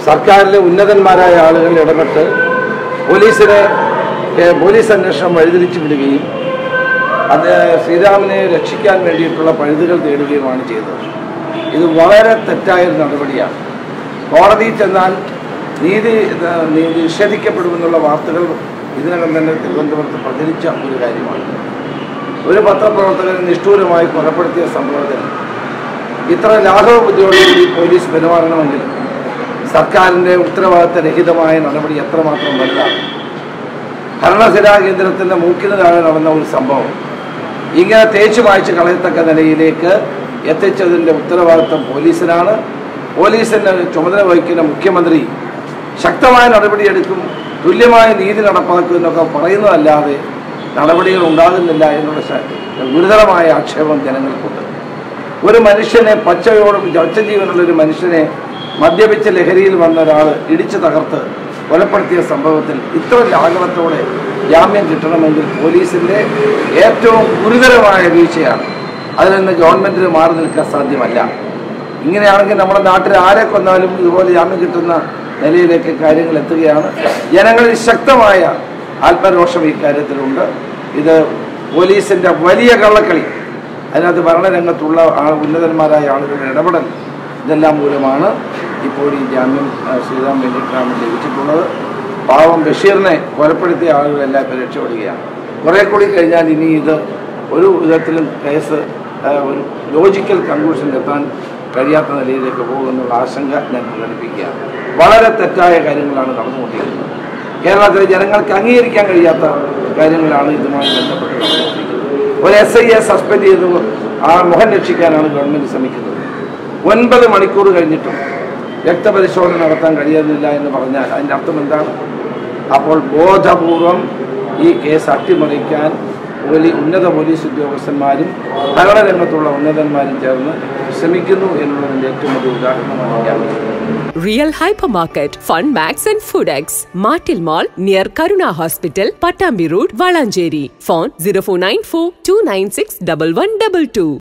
സർക്കാരിലെ ഉന്നതന്മാരായ ആളുകൾ ഇടപെട്ട് പോലീസിനെ ഏഹ്, പോലീസ് അന്വേഷണം വഴിതിരിച്ചു വിടുകയും അത് ശ്രീരാമനെ രക്ഷിക്കാൻ വേണ്ടിയിട്ടുള്ള പഴുതുകൾ തേടുകയുമാണ് ചെയ്തത് ഇത് വളരെ തെറ്റായ ഒരു നടപടിയാണ് കോടതിയിൽ ചെന്നാൽ നീതി ഇത് നീതി നിഷേധിക്കപ്പെടുമെന്നുള്ള വാർത്തകൾ ഇതിനകം തന്നെ തിരുവനന്തപുരത്ത് പ്രചരിച്ച ഒരു കാര്യമാണ് ഒരു പത്രപ്രവർത്തകനെ നിഷ്ഠൂരമായി കൊലപ്പെടുത്തിയ സംഭവത്തിൽ ഇത്ര ലാഘവ ബുദ്ധിയോടുകൂടി പോലീസ് പെരുമാറണമെങ്കിൽ സർക്കാരിൻ്റെ ഉത്തരവാദിത്തരഹിതമായ നടപടി എത്രമാത്രം വലുതാണ് ഭരണസിരാ കേന്ദ്രത്തിൻ്റെ മൂക്കിന് താഴെ നടന്ന ഒരു സംഭവം ഇങ്ങനെ തേച്ചു മായ്ച്ച് കളയത്തക്ക നിലയിലേക്ക് എത്തിച്ചതിൻ്റെ ഉത്തരവാദിത്വം പോലീസിനാണ് പോലീസിൻ്റെ ചുമതല വഹിക്കുന്ന മുഖ്യമന്ത്രി ശക്തമായ നടപടിയെടുക്കും തുല്യമായ നീതി നടപ്പാക്കും എന്നൊക്കെ പറയുന്നതല്ലാതെ നടപടികൾ ഉണ്ടാകുന്നില്ല എന്നുള്ള ശ- ഗുരുതരമായ ആക്ഷേപം ജനങ്ങൾക്കുണ്ട് ഒരു മനുഷ്യനെ പച്ചയോടും ജീവനുള്ള ഒരു മനുഷ്യനെ മദ്യപിച്ച ലഹരിയിൽ വന്ന ഒരാൾ ഇടിച്ചു തകർത്ത് കൊലപ്പെടുത്തിയ സംഭവത്തിൽ ഇത്ര ലാഘവത്തോടെ ജാമ്യം കിട്ടണമെങ്കിൽ പോലീസിൻ്റെ ഏറ്റവും ഗുരുതരമായ വീഴ്ചയാണ് അതിൽ നിന്ന് ഗവൺമെൻറ്റിന് മാറി നിൽക്കാൻ സാധ്യമല്ല ഇങ്ങനെയാണെങ്കിൽ നമ്മുടെ നാട്ടിൽ ആരെ കൊന്നാലും ഇതുപോലെ ജാമ്യം കിട്ടുന്ന നിലയിലേക്ക് കാര്യങ്ങൾ എത്തുകയാണ് ജനങ്ങളിൽ ശക്തമായ ആത്മരോഷം ഇക്കാര്യത്തിലുണ്ട് ഇത് പോലീസിൻ്റെ വലിയ കള്ളക്കളി അതിനകത്ത് ഭരണരംഗത്തുള്ള ആ ഉന്നതന്മാരായ ആളുകളുടെ ഇടപെടൽ ഇതെല്ലാം മൂലമാണ് ഇപ്പോൾ ഈ ജാമ്യം ആ, ശ്രീറാം വെങ്കിട്ടരാമൻ ലഭിച്ചിട്ടുള്ളത് പാവം ബഷീറിനെ കൊലപ്പെടുത്തിയ ആളുകളെല്ലാം ഇപ്പോൾ രക്ഷപ്പെടുകയാണ് കുറേ കൂടി കഴിഞ്ഞാൽ ഇനി ഇത് ഒരു വിധത്തിലും കേസ് ആ, ഒരു ലോജിക്കൽ കൺക്ലൂഷനിലെത്താൻ കഴിയാത്ത നിലയിലേക്ക് പോകുമെന്നുള്ള ആശങ്ക ഞാൻ പ്രകടിപ്പിക്കുകയാണ് വളരെ തെറ്റായ കാര്യങ്ങളാണ് നടന്നുകൊണ്ടിരിക്കുന്നത് കേരളത്തിലെ ജനങ്ങൾക്ക് അംഗീകരിക്കാൻ കഴിയാത്ത കാര്യങ്ങളാണ് ഇതുമായി ബന്ധപ്പെട്ട് നടന്നുകൊണ്ടിരിക്കുന്നത് ഒരു എസ് ഐയെ സസ്പെൻഡ് ചെയ്ത് ആ മുഖം രക്ഷിക്കാനാണ് ഗവൺമെൻറ് ശ്രമിക്കുന്നത് ഒൻപത് മണിക്കൂർ കഴിഞ്ഞിട്ടും രക്തപരിശോധന നടത്താൻ കഴിയുന്നില്ല എന്ന് പറഞ്ഞാൽ അതിൻ്റെ അർത്ഥം എന്താണ് അപ്പോൾ ബോധപൂർവം ഈ കേസ് അട്ടിമറിക്കാൻ പോലീ ഉന്നത പോലീസ് ഉദ്യോഗസ്ഥന്മാരും ഭരണരംഗത്തുള്ള ഉന്നതന്മാരും ചേർന്ന് ശ്രമിക്കുന്നു എന്നുള്ളതിൻ്റെ ഏറ്റവും വലിയ ഉദാഹരണമാണ് ഞാൻ Real Hypermarket, Fun Max and Foodex, Martil Mall near Karuna Hospital, Patambi Road, Valanjeri. Phone 0494 296 1122.